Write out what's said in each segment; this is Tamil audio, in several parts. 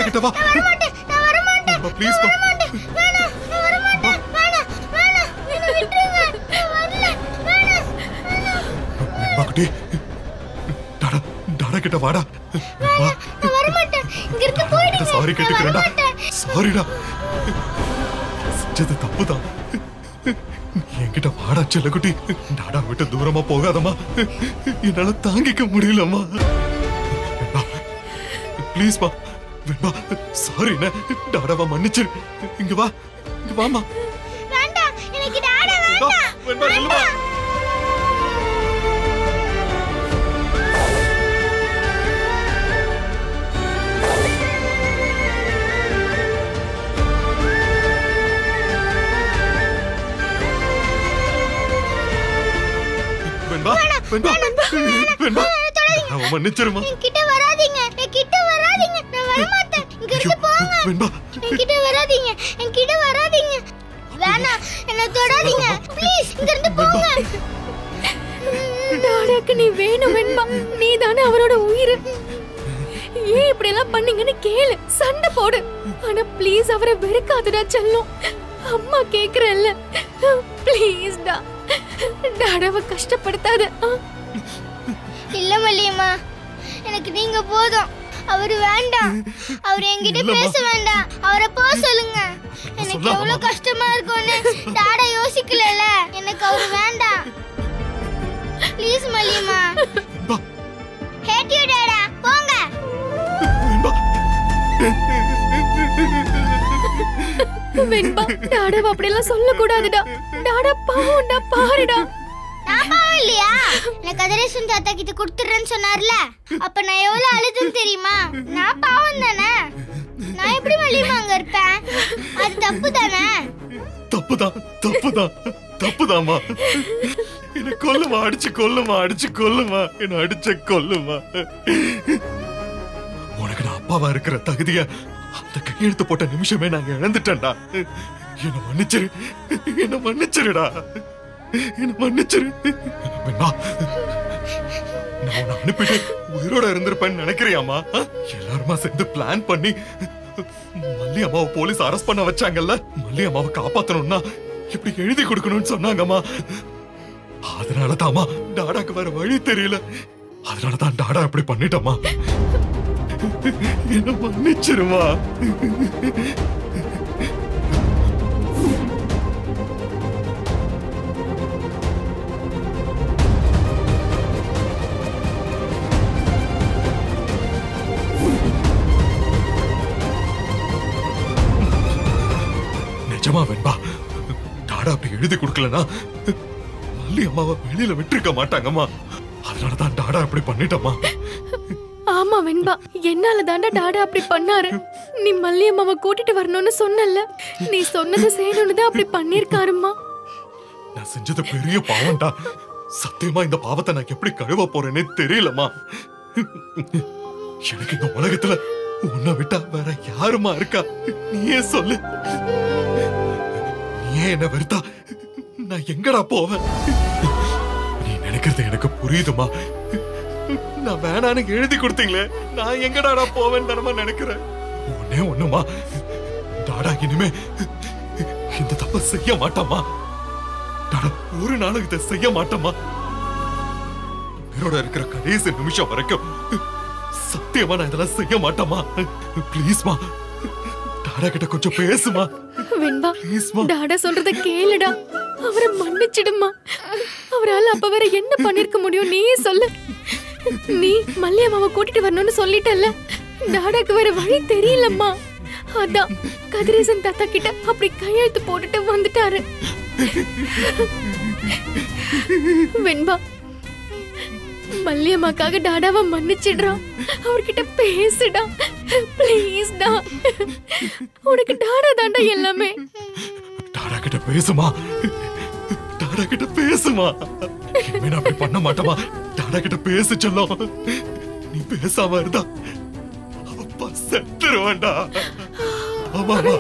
கிட்ட வா வரமாட்டேன் நான் வரமாட்டேன் வெண்பா ப்ளீஸ் வா வேணாம் நான் வரமாட்டேன் வேணாம் வேணாம் என்ன விட்டுருங்க நான் வரல வேணாம் வெண்பா குட்டி டாடா டாடா கிட்ட வாடா வா நான் வரமாட்டேன் இங்க இருந்து போயிடுங்க சாரி நான் கேட்டுக்கிறேன்டா வரமாட்டேன் சாரிடா செஞ்சது தப்புதான் என்கிட்ட வாடா செல்லக்குட்டி டாடா விட்டு தூரமா போகாதம்மா என்னால தாங்கிக்க முடியலம்மா ப்ளீஸ் வா வெண்பா சாரிண்ணே டாடாவா மன்னிச்சிரு இங்க வா இங்க வாமா வேண்டாம் எனக்கு டாடா வெண்பா வேண்டாம் வெண்பா நில்லுமா வெண்பா வெண்பா வெண்பா அவன் மன்னிச்சிருமா என்கிட்ட வராதீங்க என்கிட்ட வராதீங்க நான் வரமாட்டேன் இங்க இருந்து போங்க வெண்பா என்கிட்ட வராதீங்க என்கிட்ட வராதீங்க வேணாம் என்ன தொடாதீங்க ப்ளீஸ் இங்க இருந்து போங்க டாடாக்கு நீ வேணும் வெண்பா நீ தானே அவரோட உயிர் ஏன் இப்படி எல்லாம் பண்ணீங்கன்னு கேளு சண்டை போடு ஆனா ப்ளீஸ் அவரை வெறுக்காதடா செல்லம் அம்மா கேக்குறல்ல ப்ளீஸ் டா டாடாவை கஷ்டப்படுத்தாத ஆ? இல்ல மல்லியம்மா எனக்கு நீங்க போதும் அவரு வேண்டாம் அவர் என்கிட்ட இல்லம்மா. பேச வேண்டாம் அவரை போக சொல்லுங்க எனக்கு சொல்லாதம்மா. எவ்வளவு கஷ்டமா இருக்கும்னு டாடா யோசிக்கலல எனக்கு அவரு வேண்டாம் please Malliyamma Venba hate you tata போங்க வெண்பா வெண்பா டாடாவை அப்படியெல்லாம் சொல்லக்கூடாதுடா டாடா பாவம்டா பாருடா நான் பாவம் இல்லையா நான் கதிரேசன் தாத்தா கிட்ட கொடுத்துறேன்னு சொன்னார்ல அப்ப நான் எவ்வளவு அழுதுன்னு தெரியுமா நான் பாவம் தானே நான் எப்படி மல்லியம்மா அங்க இருப்பேன் அது தப்பு தானே தப்புதான் தப்புதான் தப்புதாம்மா என்ன கொல்லுமா அடிச்சு கொல்லுமா அடிச்சு கொல்லுமா என்ன அடிச்ச கொல்லுமா உனக்கு நான் அப்பாவா இருக்கிற தகுதிய அந்த கையெழுத்து போட்ட நிமிஷமே நாங்க இழந்துட்டேன்டா என்ன மன்னிச்சிரு என்ன மன்னிச்சிருடா என்ன மன்னிச்சிரு வேணா நான் உன்னை அனுப்பிட்டு உயிரோட இருந்திருப்பேன்னு நினைக்கிறியாமா ஆ? எல்லாருமா சேர்ந்து பிளான் பண்ணி மல்லி அம்மாவை போலீஸ் அரெஸ்ட் பண்ண வச்சாங்கல்ல மல்லி அம்மாவை காப்பாத்தணும்னா இப்படி எழுதி கொடுக்கணும்னு சொன்னாங்கம்மா அதனால தாமா டாடாக்கு வேற வழி தெரியல அதனால தான் டாடா இப்படி பண்ணிட்டம்மா என்ன மன்னிச்சிருமா நிஜமா வெண்பா டாடா அப்படி எழுதி கொடுக்கலனா மல்லி அம்மாவை வெளியில விட்டுருக்க மாட்டாங்கம்மா அதனால தான் டாடா அப்படி பண்ணிட்டம்மா ஆமா வெண்பா என்னால தாண்டா டாடா அப்படி பண்ணாரு நீ மல்லியம்மாவை கூட்டிட்டு வரணும்னு சொன்னல நீ சொன்னதை செய்யணும்னு தான் அப்படி பண்ணிருக்காருமா நான் செஞ்சது பெரிய பாவம்டா சத்தியமா இந்த பாவத்தை நான் எப்படி கழுவ போறேனே தெரியலம்மா எனக்கு இந்த உலகத்துல உன்னை விட்டா வேற யாருமா இருக்கா நீயே சொல்லு நீயே என்ன வெறுத்தா நான் எங்கடா போவேன் நீ நினைக்கிறது எனக்கு புரியுதுமா நான் வேணான்னு எழுதி கொடுத்தீங்களே நான் எங்கடாடா போவேன் தானமா நினைக்கிறேன் ஒன்னே ஒண்ணுமா டாடா இனிமே இந்த தப்ப செய்ய மாட்டாமா டாடா ஒரு நாளும் இதை செய்ய மாட்டோமா உயிரோட இருக்கிற கடைசி நிமிஷம் வரைக்கும் சத்தியமா நான் இதெல்லாம் செய்ய மாட்டோமா ப்ளீஸ்மா டாடா கிட்ட கொஞ்சம் பேசுமா வெண்பா ப்ளீஸ்மா டாடா சொல்றத கேளுடா அவரை மன்னிச்சிடுமா அவரால அப்ப வேற என்ன பண்ணிருக்க முடியும் நீயே சொல்லு நீ மல்லியம்மாவை கூட்டிட்டு வரணும்னு சொல்லிட்டல்ல டாடாக்கு வேற வழி தெரியலம்மா அதான் கதிரேசன் தாத்தா கிட்ட அப்படி கையெழுத்து போட்டுட்டு வந்துட்டாரு வெண்பா மல்லியம்மாக்காக டாடாவை மன்னிச்சிடுறான் அவர்கிட்ட பேசுடா ப்ளீஸ்டா உனக்கு டாடா தாண்டா எல்லாமே டாடா கிட்ட பேசுமா டாடா கிட்ட பேசுமா இனிமே நான் அப்படி பண்ண மாட்டோமா டாடா கிட்ட பேச சொல்லும் நீ பேசாம இருந்தா அப்பா செத்துருவேன்டா ஆமாமா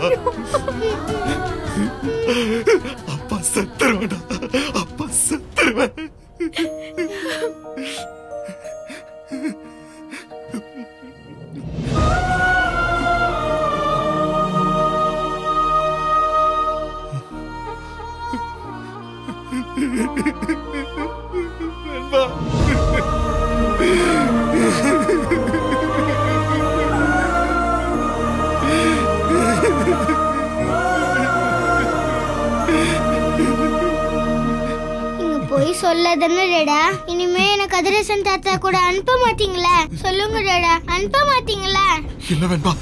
அப்பா செத்துருவேன்டா அப்பா செத்துருவேன் தொல்லை தானே டேடா இனிமே என்ன கதிரேசன் தாத்தா கூட அனுப்ப மாட்டீங்களா சொல்லுங்க டேடா அனுப்ப மாட்டீங்களா இல்ல வேண்டா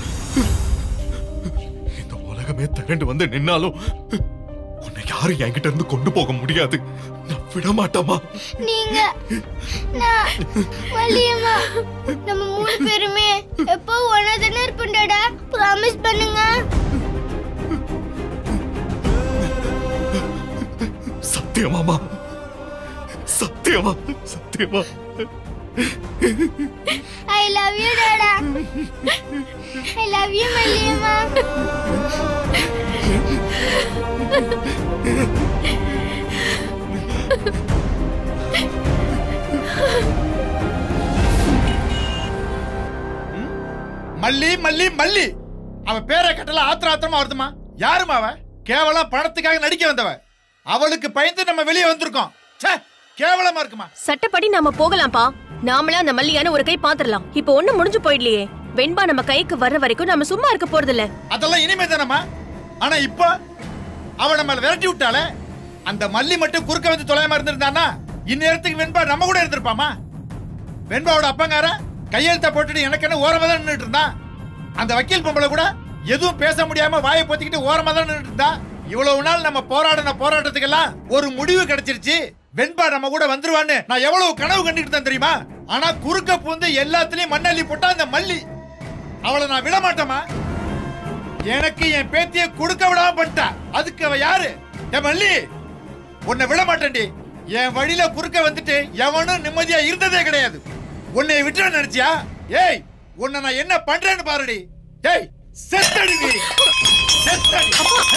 இந்த உலகமே திரண்டு வந்து நின்னாலும் உன்னை யாரும் என்கிட்ட இருந்து கொண்டு போக முடியாது நான் விட மாட்டேமா நீங்க நான் வள்ளியம்மா நம்ம மூணு பேருமே எப்போ ஒன்னா தானே இருப்போம் டேடா ப்ராமிஸ் பண்ணுங்க சத்தியமாமா சத்தியமா சத்தியமா ஐ லவ் யூ டேடா I love you Malliyamma Malli Malli மல்லி அவ பேரை கட்டல ஆத்திர ஆத்திரமா வருதுமா யாருமா அவ கேவலம் பணத்துக்காக நடிக்க வந்தவ அவளுக்கு பயந்து நம்ம வெளியே வந்திருக்கோம் ச்சே கேவலமா இருக்குமா சட்டப்படி நாம போகலாம்ப்பா நாமளே அந்த மல்லியான ஒரு கை பாத்துரலாம் இப்போ ஒண்ணு முடிஞ்சு போயிடலையே வெண்பா நம்ம கைக்கு வர்ற வரைக்கும் நம்ம சும்மா இருக்க போறது இல்ல அதெல்லாம் இனிமே தானம்மா ஆனா இப்போ அவ நம்மள விரட்டி விட்டாளே அந்த மல்லி மட்டும் குறுக்க வந்து தொலையாம இருந்திருந்தானா இந்நேரத்துக்கு வெண்பா நம்ம கூட இருந்திருப்பாமா வெண்பாவோட அப்பங்கார கையெழுத்த போட்டுட்டு எனக்கு என்ன ஓரமா தான் நின்றுட்டு இருந்தான் அந்த வக்கீல் பொம்பளை கூட எதுவும் பேச முடியாம வாயை பொத்திக்கிட்டு ஓரமா தான் நின்றுட்டு இருந்தா இவ்வளவு நாள் நம்ம போராடின போராட்டத்துக்கெல்லாம் ஒரு முடிவு கிடைச்சிருச்சு வெண்பா நம்ம கூட வந்துருவான்னு நான் எவ்வளவு கனவு கண்டுட்டு இருந்தேன் தெரியுமா ஆனா குறுக்க பூந்து எல்லாத்துலயும் மண்ணள்ளி போட்டா அந்த மல்லி அவளை நான் விட மாட்டேமா எனக்கு என் பேத்திய கொடுக்க விடாம பண்ணிட்டா அதுக்கு அவ யாரு என் மல்லி உன்னை விட மாட்டேன்டி என் வழியில குறுக்க வந்துட்டு எவனும் நிம்மதியா இருந்ததே கிடையாது உன்னை விட்டுற நினைச்சியா ஏய் உன்னை நான் என்ன பண்றேன்னு பாருடி ஏய் செத்தடி நீ செத்தடி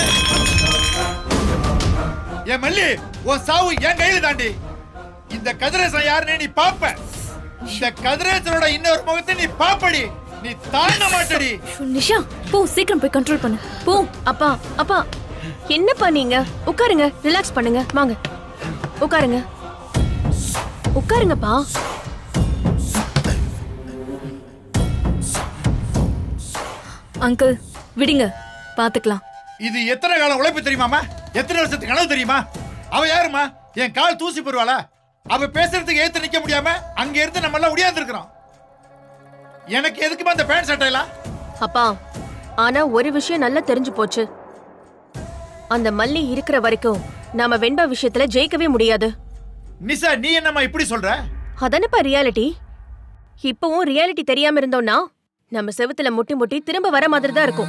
என் மல்லி உன் சாவு என் கையில தாண்டி இந்த கதிரேசன் யாருன்னு நீ பாப்ப இந்த கதிரேசனோட இன்னொரு முகத்தை நீ பாப்படி நீ தாண்ட மாட்டடி நிஷா போ சீக்கிரம் போய் கண்ட்ரோல் பண்ணு போ அப்பா அப்பா என்னப்பா நீங்க உட்காருங்க ரிலாக்ஸ் பண்ணுங்க வாங்க உட்காருங்க உட்காருங்கப்பா அங்கிள் விடுங்க பாத்துக்கலாம் இது எத்தனை காலம் உழைப்பு தெரியுமாமா எத்தனை வருஷத்துக்கு கனவு தெரியுமா அவ யாருமா என் கால் தூசி போடுவாளா அவ பேசுறதுக்கு ஏத்து நிக்க முடியாம அங்க இருந்து நம்ம எல்லாம் உடையாந்து இருக்கிறோம் எனக்கு எதுக்குமா அந்த பேண்ட் சட்டை எல்லாம் அப்பா ஆனா ஒரு விஷயம் நல்லா தெரிஞ்சு போச்சு அந்த மல்லி இருக்கிற வரைக்கும் நாம வெண்பா விஷயத்துல ஜெயிக்கவே முடியாது நிசா நீ என்னம்மா இப்படி சொல்ற அதானப்பா ரியாலிட்டி இப்பவும் ரியாலிட்டி தெரியாம இருந்தோம்னா நம்ம செவுத்துல முட்டி முட்டி திரும்ப வர மாதிரி தான் இருக்கும்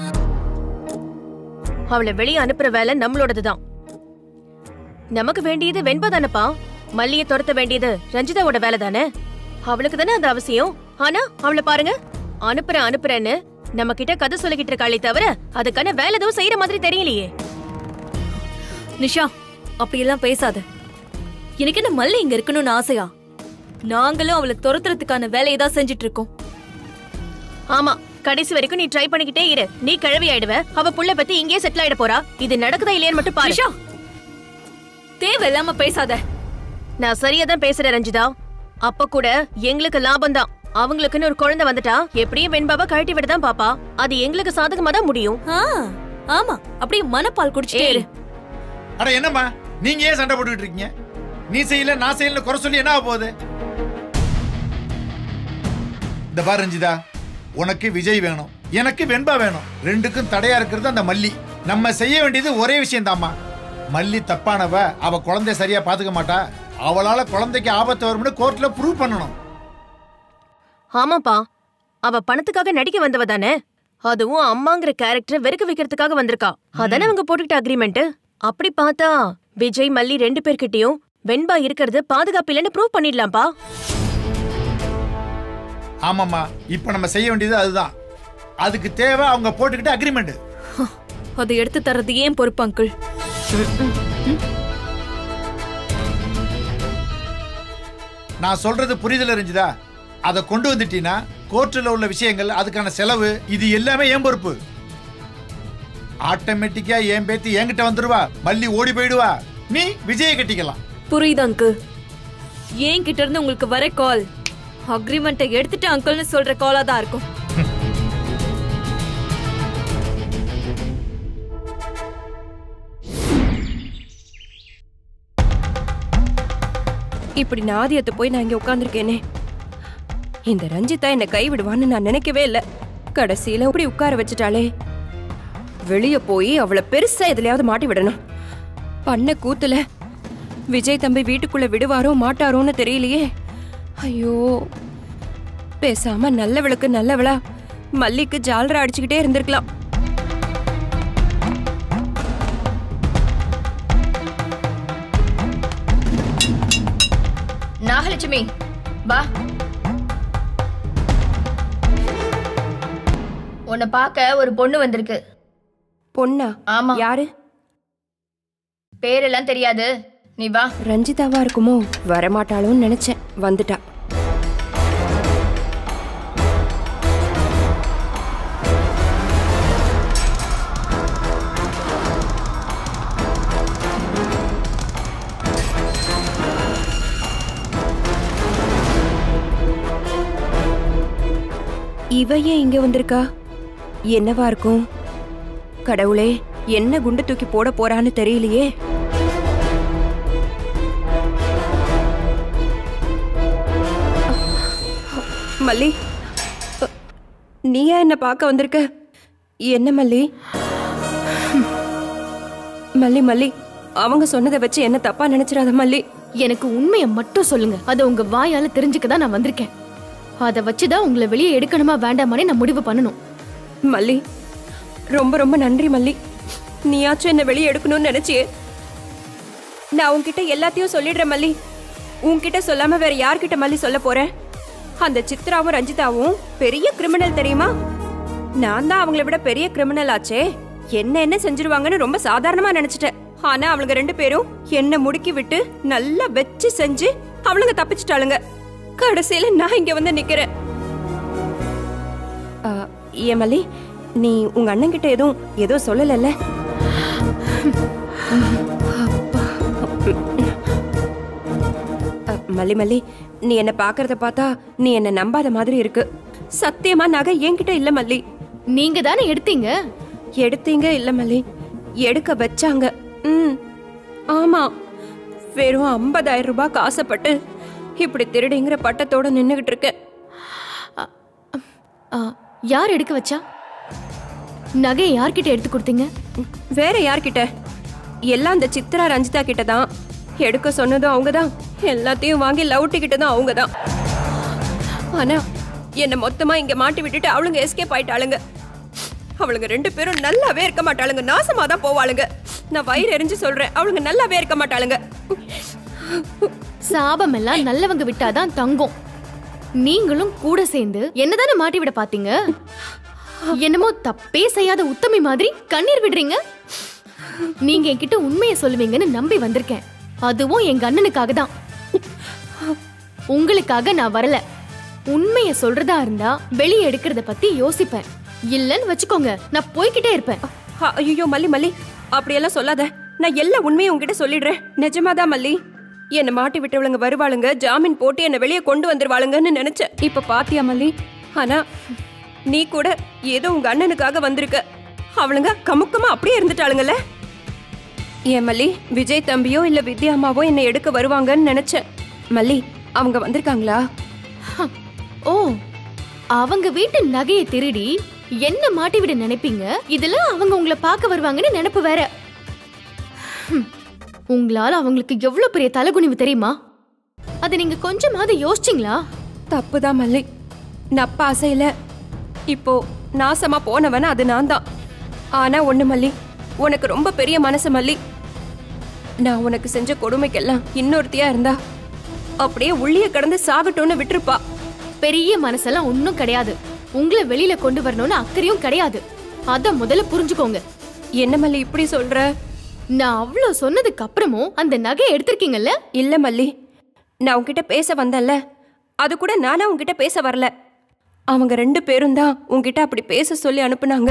அவளை வெளியே அனுப்புற வேலை நம்மளோடதுதான் நமக்கு வேண்டியது வெண்பா தானப்பா மல்லிய துரத்த வேண்டியது ரஞ்சிதாவோட வேலை தானே அவளுக்கு தானே அந்த அவசியம் ஆனா அவளை பாருங்க அனுப்புற அனுப்புறேன்னு நம்ம கிட்ட கதை சொல்லிக்கிட்டு இருக்காளே தவிர அதுக்கான வேலை எதுவும் செய்யற மாதிரி தெரியலையே நிஷா அப்படியெல்லாம் பேசாத எனக்கு என்ன மல்லி இங்க இருக்கணும்னு ஆசையா நாங்களும் அவளை துரத்துறதுக்கான வேலையை தான் செஞ்சுட்டு இருக்கோம் ஆமா கடைசி வரைக்கும் நீ ட்ரை பண்ணிக்கிட்டே இரு நீ கிழவி ஆயிடுவ அவ புள்ள பத்தி இங்கேயே செட்டில் ஆயிட போறா இது நடக்குதா இல்லையான்னு மட்டும் பாரு நிஷா தேவையில்லாம பேசாத நான் சரியா தான் பேசுறேன் ரஞ்சிதா அப்ப கூட எங்களுக்கு லாபம் தான் அவங்களுக்குன்னு ஒரு குழந்தை வந்துட்டா எப்படியும் வெண்பாவை கழட்டி விட தான் பாப்பா அது எங்களுக்கு சாதகமா தான் முடியும் ஆ, ஆமா அப்படியே மனப்பால் குடிச்சிட்டே இரு அட என்னம்மா நீங்க ஏன் சண்டை போட்டுக்கிட்டு இருக்கீங்க நீ செய்யல நான் செய்யல குறை சொல்லி என்ன ஆக போகுது இந்த பாரு ரஞ்சிதா உனக்கு விஜய் வேணும் எனக்கு வெண்பா வேணும் ரெண்டுக்கும் தடையா இருக்கிறது அந்த மல்லி நம்ம செய்ய வேண்டியது ஒரே விஷயம் தாம்மா மல்லி தப்பானவ அவ குழந்தைய சரியா பாத்துக்க மாட்டா அவளால குழந்தைக்கு ஆபத்து வரும்னு கோர்ட்ல ப்ரூவ் பண்ணணும் ஆமாப்பா அவ பணத்துக்காக நடிக்க வந்தவ தானே அதுவும் அம்மாங்கிற கேரக்டரை வெறுக்க வைக்கிறதுக்காக வந்திருக்கா அதானே அவங்க போட்டுக்கிட்ட அக்ரிமெண்ட் அப்படி பார்த்தா விஜய் மல்லி ரெண்டு பேர்கிட்டயும் வெண்பா இருக்கிறது பாதுகாப்பு இல்லைன்னு ப்ரூவ் பண்ணிடலாம்ப்பா ஆமாம்மா இப்ப நம்ம செய்ய வேண்டியது அதுதான் அதுக்கு தேவை அவங்க போட்டுக்கிட்ட அக்ரிமெண்ட் அதை எடுத்து தர்றது ஏன் பொறுப்பு அங்கிள் நான் சொல்றது புரிதல் இருந்துதா அதை கொண்டு வந்துட்டீங்கன்னா கோர்ட்டில் உள்ள விஷயங்கள் அதுக்கான செலவு இது எல்லாமே என் பொறுப்பு ஆட்டோமேட்டிக்கா என் பேத்தி என்கிட்ட வந்துருவா மல்லி ஓடி போயிடுவா நீ விஜயை கட்டிக்கலாம் புரியுது அங்கிள் ஏன் கிட்ட இருந்து உங்களுக்கு வர கால் அக்ரிமெண்ட்டை எடுத்துட்டு அங்கிள்னு சொல்ற காலா தான் இருக்கும் இப்படி நாதியத்தை போய் நான் இங்க உட்கார்ந்துருக்கேனே இந்த ரஞ்சிதா என்னை கைவிடுவான்னு நான் நினைக்கவே இல்லை கடைசியில இப்படி உட்கார வச்சுட்டாளே வெளிய போய் அவளை பெருசா எதுலயாவது மாட்டி விடணும் பண்ண கூத்துல விஜய் தம்பி வீட்டுக்குள்ள விடுவாரோ மாட்டாரோன்னு தெரியலையே ஐயோ பேசாம நல்லவளுக்கு நல்லவளா மல்லிக்கு ஜாலரா அடிச்சுக்கிட்டே இருந்திருக்கலாம் நாகலட்சுமி வா உன்னை பார்க்க ஒரு பொண்ணு வந்திருக்கு பொண்ணா ஆமா யாரு பேரெல்லாம் தெரியாது நீ வா ரஞ்சிதாவா இருக்குமோ வரமாட்டாளோன்னு நினைச்சேன் வந்துட்டா இவ ஏன் இங்க வந்திருக்கா என்னவா இருக்கும் கடவுளே என்ன குண்டு தூக்கி போட போறான்னு தெரியலையே மல்லி அ, நீ ஏன் என்ன பார்க்க வந்திருக்க என்ன மல்லி மல்லி மல்லி அவங்க சொன்னதை வச்சு என்ன தப்பா நினைச்சிடாத மல்லி எனக்கு உண்மையை மட்டும் சொல்லுங்க அதை உங்க வாயால தெரிஞ்சுக்க தான் நான் வந்திருக்கேன் அதை வச்சுதான் உங்களை வெளியே எடுக்கணுமா வேண்டாமானே நான் முடிவு பண்ணணும் மல்லி ரொம்ப ரொம்ப நன்றி மல்லி நீயாச்சும் என்ன வெளியே எடுக்கணும்னு நினைச்சியே நான் உன்கிட்ட எல்லாத்தையும் சொல்லிடுறேன் மல்லி உன்கிட்ட சொல்லாம வேற யார்கிட்ட மல்லி சொல்ல போறேன் அந்த சித்ராவும் ரஞ்சிதாவும் பெரிய கிரிமினல் தெரியுமா நான் தான் அவங்கள விட பெரிய கிரிமினல் ஆச்சே என்ன என்ன செஞ்சிருவாங்கன்னு ரொம்ப சாதாரணமா நினைச்சிட்டேன் ஆனா அவளுங்க ரெண்டு பேரும் என்ன முடுக்கி விட்டு நல்லா வச்சு செஞ்சு அவளுங்க தப்பிச்சிட்டாளுங்க கடைசியில நான் இங்க வந்து நிக்கிறேன் ஆ, ஏன் மல்லி நீ உங்க அண்ணன் கிட்ட எதுவும் ஏதோ சொல்லலல்ல அ, மல்லி மல்லி நீ என்ன பாக்குறத பார்த்தா நீ என்ன நம்பாத மாதிரி இருக்கு சத்தியமா நகை என்கிட்ட இல்ல மல்லி நீங்க தானே எடுத்தீங்க எடுத்தீங்க இல்ல மல்லி எடுக்க வச்சாங்க ம் ஆமா வெறும் ஐம்பதாயிரம் ரூபாய்க்கு ஆசைப்பட்டு இப்படி திருடிங்கிற பட்டத்தோட நின்னுகிட்டு இருக்கேன் ஆ, யார் எடுக்க வச்சா நகையை யார்கிட்ட எடுத்து கொடுத்தீங்க வேற யார்கிட்ட எல்லாம் அந்த சித்ரா ரஞ்சிதா கிட்ட தான் எடுக்க சொன்னதும் அவங்க தான் எல்லாத்தையும் வாங்கி லவுட்டி கிட்ட தான் அவங்க தான் ஆனா என்ன மொத்தமா இங்க மாட்டி விட்டுட்டு அவளுங்க எஸ்கேப் ஆயிட்டாளுங்க அவளுங்க ரெண்டு பேரும் நல்லாவே இருக்க மாட்டாளுங்க நாசமா தான் போவாளுங்க நான் வயிறு எரிஞ்சு சொல்றேன் அவளுங்க நல்லாவே இருக்க மாட்டாளுங்க சாபம் எல்லாம் நல்லவங்க விட்டாதான் தங்கும் நீங்களும் கூட சேர்ந்து என்னதானே மாட்டி விட பாத்தீங்க என்னமோ தப்பே செய்யாத உத்தமி மாதிரி கண்ணீர் விடுறீங்க நீங்க என்கிட்ட உண்மையை சொல்லுவீங்கன்னு நம்பி வந்திருக்கேன் அதுவும் எங்க அண்ணனுக்காக தான் உங்களுக்காக நான் வரல உண்மையை சொல்றதா இருந்தா வெளியே எடுக்கிறத பத்தி யோசிப்பேன் இல்லன்னு வச்சுக்கோங்க நான் போய்கிட்டே இருப்பேன் ஐயோ மல்லி மல்லி அப்படியெல்லாம் சொல்லாத நான் எல்லா உண்மையும் உங்ககிட்ட சொல்லிடுறேன் நிஜமாதான் மல்லி என்னை மாட்டி விட்டவளுங்க வருவாளுங்க ஜாமீன் போட்டு என்னை வெளியே கொண்டு வந்துருவாளுங்கன்னு நினைச்சேன் இப்ப பாத்தியா மல்லி ஆனா நீ கூட ஏதோ உங்க அண்ணனுக்காக வந்திருக்க அவளுங்க கமுக்கமா அப்படியே இருந்துட்டாளுங்கல்ல ஏன் மல்லி விஜய் தம்பியோ இல்ல வித்யா அம்மாவோ என்னை எடுக்க வருவாங்கன்னு நினைச்சேன் மல்லி அவங்க வந்திருக்காங்களா ஓ அவங்க வீட்டு நகையை திருடி என்ன மாட்டி விட நினைப்பீங்க இதுல அவங்க உங்களை பார்க்க வருவாங்கன்னு நினைப்பு வேற ஹம், உங்களால அவங்களுக்கு எவ்வளவு பெரிய தலைகுனிவு தெரியுமா அதை நீங்க கொஞ்சமாவது யோசிச்சிங்களா தப்புதான் மல்லி நப்ப அசையில இப்போ நாசமா போனவன அது நான் தான் ஆனா ஒண்ணு மல்லி உனக்கு ரொம்ப பெரிய மனசு மல்லி நான் உனக்கு செஞ்ச கொடுமைக்கெல்லாம் இன்னொருத்தியா இருந்தா அப்படியே உள்ளிய கடந்து சாகட்டும்னு விட்டுருப்பா பெரிய மனசெல்லாம் ஒன்னும் கிடையாது உங்களை வெளியில கொண்டு வரணும்னு அக்கறையும் கிடையாது அத முதல்ல புரிஞ்சுக்கோங்க என்ன மல்லி இப்படி சொல்ற நான் அவ்வளவு சொன்னதுக்கு அப்புறமும் அந்த நகையை எடுத்திருக்கீங்கல்ல இல்ல மல்லி நான் உன்கிட்ட பேச வந்தேன்ல அது கூட நானா உன்கிட்ட பேச வரல அவங்க ரெண்டு பேரும் தான் உன்கிட்ட அப்படி பேச சொல்லி அனுப்புனாங்க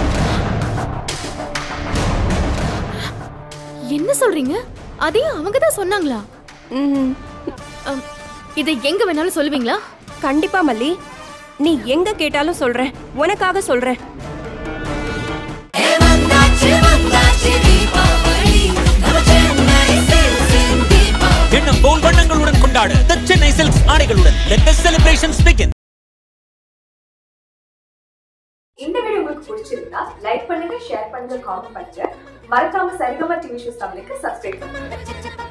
என்ன சொல்றீங்க அதையும் அவங்க தான் சொன்னாங்களா ம் அம், இதை எங்க வேணாலும் சொல்லுவீங்களா கண்டிப்பா மல்லி நீ எங்க கேட்டாலும் சொல்றேன் உனக்காக சொல்றேன் எண்ணம் போல் வண்ணங்களுடன் கொண்ட கொண்டாட The சென்னை சில்க்ஸ் ஆடைகளுடன் let the celebrations begin இந்த வீடியோ உங்களுக்கு பிடிச்சிருந்தா லைக் பண்ணுங்க ஷேர் பண்ணுங்க காமெண்ட் பண்ணுங்க மறக்காம சரிகமா டிவி ஷோஸ் தமிழுக்கு சப்ஸ்கிரைப் பண்ணுங்க